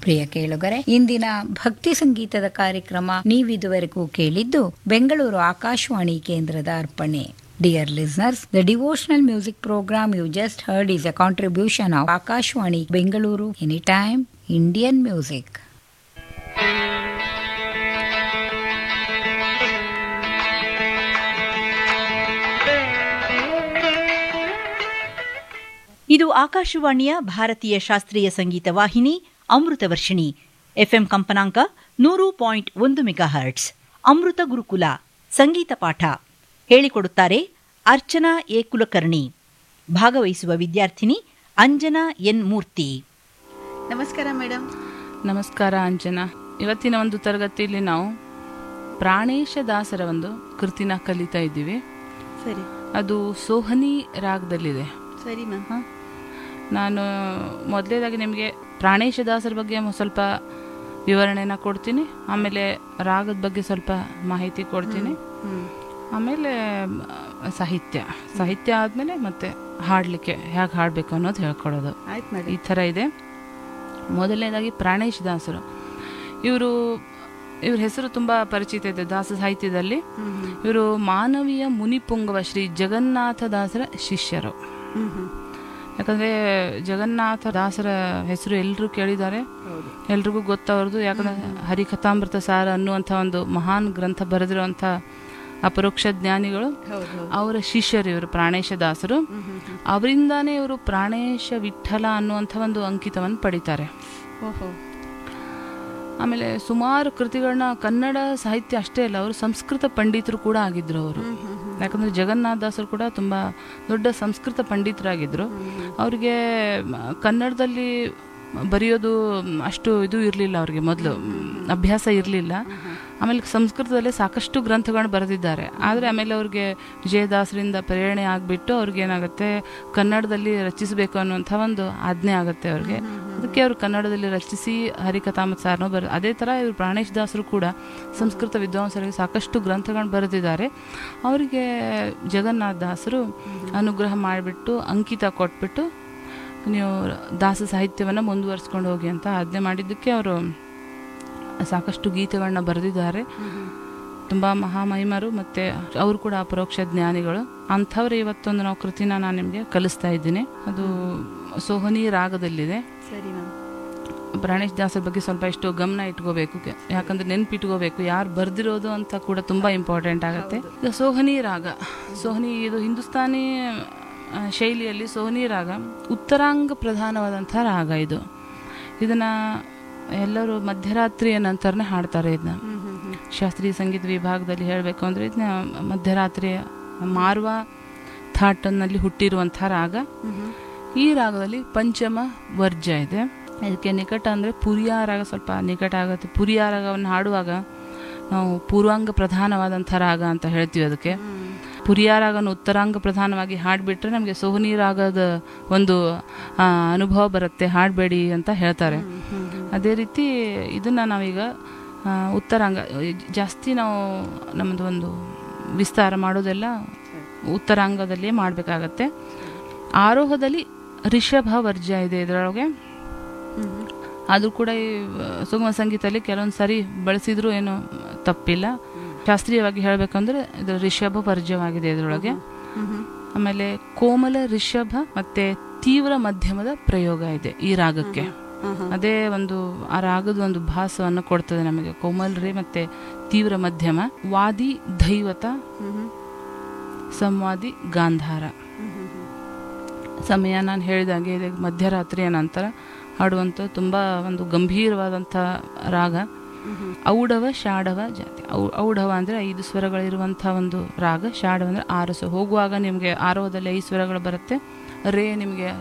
ಪ್ರಿಯ ಕೇಳುಗರೆ ಇಂದಿನ ಭಕ್ತಿ ಸಂಗೀತದ ಕಾರ್ಯಕ್ರಮ ನೀವಿದುವರೆಗೂ ಕೇಳಿದ್ದು ಬೆಂಗಳೂರು ಆಕಾಶವಾಣಿ ಕೇಂದ್ರದ ಅರ್ಪಣೆ Dear listeners, the devotional music program you just heard is a contribution of Akashwani Bengaluru Anytime Indian Music. ಇದು ಆಕಾಶವಾಣಿಯ ಭಾರತೀಯ ಶಾಸ್ತ್ರೀಯ ಸಂಗೀತ ವಾಹಿನಿ ಅಮೃತವರ್ಷಿಣಿ ಎಫ್ಎಂ ಕಂಪನಾಂಕ ನೂರು ಪಾಯಿಂಟ್ ಒಂದು ಮೆಗಾ ಹರ್ಟ್ಸ್ ಅಮೃತ ಗುರುಕುಲ ಸಂಗೀತ ಪಾಠ ಹೇಳಿಕೊಡುತ್ತಾರೆ ಅರ್ಚನಾ ಎ ಕುಲಕರ್ಣಿ ಭಾಗವಹಿಸುವ ವಿದ್ಯಾರ್ಥಿನಿ ಅಂಜನಾ ಎನ್ ಮೂರ್ತಿ ನಮಸ್ಕಾರ ಮೇಡಮ್ ನಮಸ್ಕಾರ ಅಂಜನಾ ಇವತ್ತಿನ ಒಂದು ತರಗತಿಯಲ್ಲಿ ನಾವು ಪ್ರಾಣೇಶ ದಾಸರ ಒಂದು ಕೃತಿನ ಕಲಿತಾ ಇದ್ದೀವಿ ಸರಿ ಅದು ಸೋಹನಿ ರಾಗದಲ್ಲಿದೆ ಸರಿ ಮ್ಯಾಮ್ ಹ? ನಾನು ಮೊದಲೇದಾಗಿ ನಿಮಗೆ ಪ್ರಾಣೇಶ ದಾಸರ ಬಗ್ಗೆ ಒಂದು ಸ್ವಲ್ಪ ವಿವರಣೆನ ಕೊಡ್ತೀನಿ ಆಮೇಲೆ ರಾಗದ ಬಗ್ಗೆ ಸ್ವಲ್ಪ ಮಾಹಿತಿ ಕೊಡ್ತೀನಿ ಆಮೇಲೆ ಮ್, ಸಾಹಿತ್ಯ ಸಾಹಿತ್ಯ ಆದಮೇಲೆ ಮತ್ತೆ ಹಾಡಲಿಕ್ಕೆ ಹೇಗೆ ಹಾಡಬೇಕು ಅನ್ನೋದು ಹೇಳ್ಕೊಡೋದು ಆಯ್ತು ಈ ಮೇಡಮ್ ಥರ ಇದೆ ಮೊದಲನೇದಾಗಿ ಪ್ರಾಣೇಶ್ ದಾಸರು ಇವರು ಇವ್ರ ಹೆಸರು ತುಂಬ ಪರಿಚಿತ ಇದೆ ದಾಸ ಸಾಹಿತ್ಯದಲ್ಲಿ ಇವರು ಮಾನವೀಯ ಮುನಿಪುಂಗವ ಶ್ರೀ ಜಗನ್ನಾಥ ದಾಸರ ಶಿಷ್ಯರು ಯಾಕಂದ್ರೆ ಜಗನ್ನಾಥ ದಾಸರ ಹೆಸರು ಎಲ್ಲರೂ ಕೇಳಿದ್ದಾರೆ ಹೌದು ಎಲ್ರಿಗೂ ಗೊತ್ತವ್ರದ್ದು ಯಾಕಂದ್ರೆ ಹರಿಕಥಾಮೃತ ಸಾರ ಅನ್ನುವಂಥ ಒಂದು ಮಹಾನ್ ಗ್ರಂಥ ಬರೆದಿರುವಂಥ ಅಪರೋಕ್ಷ ಜ್ಞಾನಿಗಳು ಹೌದು ಹೌದು ಅವರ ಶಿಷ್ಯರು ಇವರು ಪ್ರಾಣೇಶ ದಾಸರು ಅವರಿಂದಾನೇ ಇವರು ಪ್ರಾಣೇಶ ವಿಠಲ ಅನ್ನುವಂಥ ಒಂದು ಅಂಕಿತವನ್ನು ಪಡಿತಾರೆ ಓಹೋ ಆಮೇಲೆ ಸುಮಾರು ಕೃತಿಗಳನ್ನ ಕನ್ನಡ ಸಾಹಿತ್ಯ ಅಷ್ಟೇ ಅಲ್ಲ ಅವರು ಸಂಸ್ಕೃತ ಪಂಡಿತರು ಕೂಡ ಆಗಿದ್ರು ಅವರು ಯಾಕಂದ್ರೆ ಜಗನ್ನಾಥ ದಾಸರು ಕೂಡ ತುಂಬಾ ದೊಡ್ಡ ಸಂಸ್ಕೃತ ಪಂಡಿತರಾಗಿದ್ರು ಅವ್ರಿಗೆ ಮ, ಕನ್ನಡದಲ್ಲಿ ಬರೆಯೋದು ಮ್, ಅಷ್ಟು ಇದು ಇರಲಿಲ್ಲ ಅವ್ರಿಗೆ ಮೊದಲು ಅಭ್ಯಾಸ ಇರಲಿಲ್ಲ ಆಮೇಲೆ ಸಂಸ್ಕೃತದಲ್ಲೇ ಸಾಕಷ್ಟು ಗ್ರಂಥಗಳನ್ನ ಬರೆದಿದ್ದಾರೆ ಆದರೆ ಆಮೇಲೆ ಅವ್ರಿಗೆ ವಿಜಯದಾಸರಿಂದ ಪ್ರೇರಣೆ ಆಗಿಬಿಟ್ಟು ಅವ್ರಿಗೆ ಏನಾಗುತ್ತೆ ಕನ್ನಡದಲ್ಲಿ ರಚಿಸಬೇಕು ಅನ್ನುವಂಥ ಒಂದು ಆಜ್ಞೆ ಆಗುತ್ತೆ ಅವ್ರಿಗೆ ಅದಕ್ಕೆ ಅವರು ಕನ್ನಡದಲ್ಲಿ ರಚಿಸಿ ಹರಿಕಥಾಮತ್ ಸಾರನೂ ಬರ ಅದೇ ಥರ ಇವರು ಪ್ರಾಣೇಶ್ ದಾಸರು ಕೂಡ ಸಂಸ್ಕೃತ ವಿದ್ವಾಂಸರಿಗೆ ಸಾಕಷ್ಟು ಗ್ರಂಥಗಳನ್ನ ಬರೆದಿದ್ದಾರೆ ಅವರಿಗೆ ಜಗನ್ನಾಥ ದಾಸರು ಅನುಗ್ರಹ ಮಾಡಿಬಿಟ್ಟು ಅಂಕಿತ ಕೊಟ್ಬಿಟ್ಟು ನೀವು ದಾಸ ಸಾಹಿತ್ಯವನ್ನು ಮುಂದುವರಿಸ್ಕೊಂಡು ಹೋಗಿ ಅಂತ ಆಜ್ಞೆ ಮಾಡಿದ್ದಕ್ಕೆ ಅವರು ಸಾಕಷ್ಟು ಗೀತೆಗಳನ್ನ ಬರೆದಿದ್ದಾರೆ ತುಂಬ ಮಹಾಮಹಿಮರು ಮತ್ತು ಅವರು ಕೂಡ ಅಪರೋಕ್ಷ ಜ್ಞಾನಿಗಳು ಅಂಥವ್ರೆ ಇವತ್ತೊಂದು ನಾವು ಕೃತಿನ ನಾನು ನಿಮಗೆ ಕಲಿಸ್ತಾ ಇದ್ದೀನಿ ಅದು ಸೋಹನಿ ರಾಗದಲ್ಲಿದೆ ಸರಿ ಮ್ಯಾಮ್ ಪ್ರಾಣೇಶ್ ದಾಸರ ಬಗ್ಗೆ ಸ್ವಲ್ಪ ಎಷ್ಟು ಗಮನ ಇಟ್ಕೋಬೇಕು ಕೆ- ಯಾಕಂದ್ರೆ ನೆನ್ಪಿಟ್ಕೋಬೇಕು ಯಾರು ಬರ್ದಿರೋದು ಅಂತ ಕೂಡ ತುಂಬಾ ಇಂಪಾರ್ಟೆಂಟ್ ಆಗುತ್ತೆ ಈಗ ಸೋಹನಿ ರಾಗ ಸೋಹನಿ ಇದು ಹಿಂದೂಸ್ತಾನಿ ಆ, ಶೈಲಿಯಲ್ಲಿ ಸೋಹನಿ ರಾಗ ಉತ್ತರಾಂಗ ಪ್ರಧಾನವಾದಂಥ ರಾಗ ಇದು ಇದನ್ನ ಎಲ್ಲರೂ ಮಧ್ಯರಾತ್ರಿಯ ನಂತರನೇ ಹಾಡ್ತಾರೆ ಇದನ್ನ ಶಾಸ್ತ್ರೀಯ ಸಂಗೀತ ವಿಭಾಗದಲ್ಲಿ ಹೇಳಬೇಕು ಅಂದರೆ ಇದನ್ನ ಮಧ್ಯರಾತ್ರಿಯ ಮಾರ್ವ ಥಾಟನ್ನಲ್ಲಿ ಹುಟ್ಟಿರುವಂಥ ರಾಗ ಈ ರಾಗದಲ್ಲಿ ಪಂಚಮ ವರ್ಜ ಇದೆ ಇದಕ್ಕೆ ನಿಕಟ ಅಂದರೆ ಪುರಿಯ ರಾಗ ಸ್ವಲ್ಪ ನಿಕಟ ಆಗುತ್ತೆ ಪುರಿಯ ರಾಗವನ್ನು ಹಾಡುವಾಗ ನಾವು ಪೂರ್ವಾಂಗ ಪ್ರಧಾನವಾದಂಥ ರಾಗ ಅಂತ ಹೇಳ್ತೀವಿ ಅದಕ್ಕೆ ಪುರಿಯ ರಾಗವನ್ನು ಉತ್ತರಾಂಗ ಪ್ರಧಾನವಾಗಿ ಹಾಡ್ಬಿಟ್ರೆ ನಮಗೆ ಸೋಹನಿ ರಾಗದ ಒಂದು ಆ, ಅನುಭವ ಬರುತ್ತೆ ಹಾಡಬೇಡಿ ಅಂತ ಹೇಳ್ತಾರೆ ಅದೇ ರೀತಿ ಇದನ್ನ ನಾವೀಗ ಆ, ಉತ್ತರಾಂಗ ಜಾಸ್ತಿ ನಾವು ನಮ್ಮದು ಒಂದು ವಿಸ್ತಾರ ಮಾಡೋದೆಲ್ಲ ಉತ್ತರಾಂಗದಲ್ಲಿಯೇ ಮಾಡಬೇಕಾಗತ್ತೆ ಆರೋಹದಲ್ಲಿ ರಿಷಭ ವರ್ಜ ಇದೆ ಇದರೊಳಗೆ ಅದು ಕೂಡ ಈ ಸುಗಮ ಸಂಗೀತದಲ್ಲಿ ಕೆಲವೊಂದು ಸರಿ ಬಳಸಿದ್ರು ಏನು ತಪ್ಪಿಲ್ಲ ಶಾಸ್ತ್ರೀಯವಾಗಿ ಹೇಳಬೇಕಂದ್ರೆ ಇದು ರಿಷಭ ವರ್ಜವಾಗಿದೆ ಇದರೊಳಗೆ ಆಮೇಲೆ ಕೋಮಲ ರಿಷಭ ಮತ್ತೆ ತೀವ್ರ ಮಧ್ಯಮದ ಪ್ರಯೋಗ ಇದೆ ಈ ರಾಗಕ್ಕೆ ಅದೇ ಒಂದು ಆ ರಾಗದ ಒಂದು ಭಾಸವನ್ನು ಕೊಡ್ತದೆ ನಮಗೆ ಕೋಮಲ್ ಮತ್ತೆ ತೀವ್ರ ಮಧ್ಯಮ ವಾದಿ ದೈವತ ಸಂವಾದಿ ಗಾಂಧಾರ ಸಮಯ ನಾನು ಹೇಳಿದಾಗೆ ಇದೆ ಮಧ್ಯರಾತ್ರಿಯ ನಂತರ ಹಾಡುವಂಥ ತುಂಬ ಒಂದು ಗಂಭೀರವಾದಂಥ ರಾಗ ಔಡವ ಶಾಡವ ಜಾತಿ ಔ- ಔಡವ ಅಂದರೆ ಐದು ಸ್ವರಗಳಿರುವಂಥ ಒಂದು ರಾಗ ಶಾಡವ ಅಂದರೆ ಆರು ಸ್ವ ಹೋಗುವಾಗ ನಿಮಗೆ ಆರೋಹದಲ್ಲಿ ಐದು ಸ್ವರಗಳು ಬರುತ್ತೆ ರೇ ನಿಮಗೆ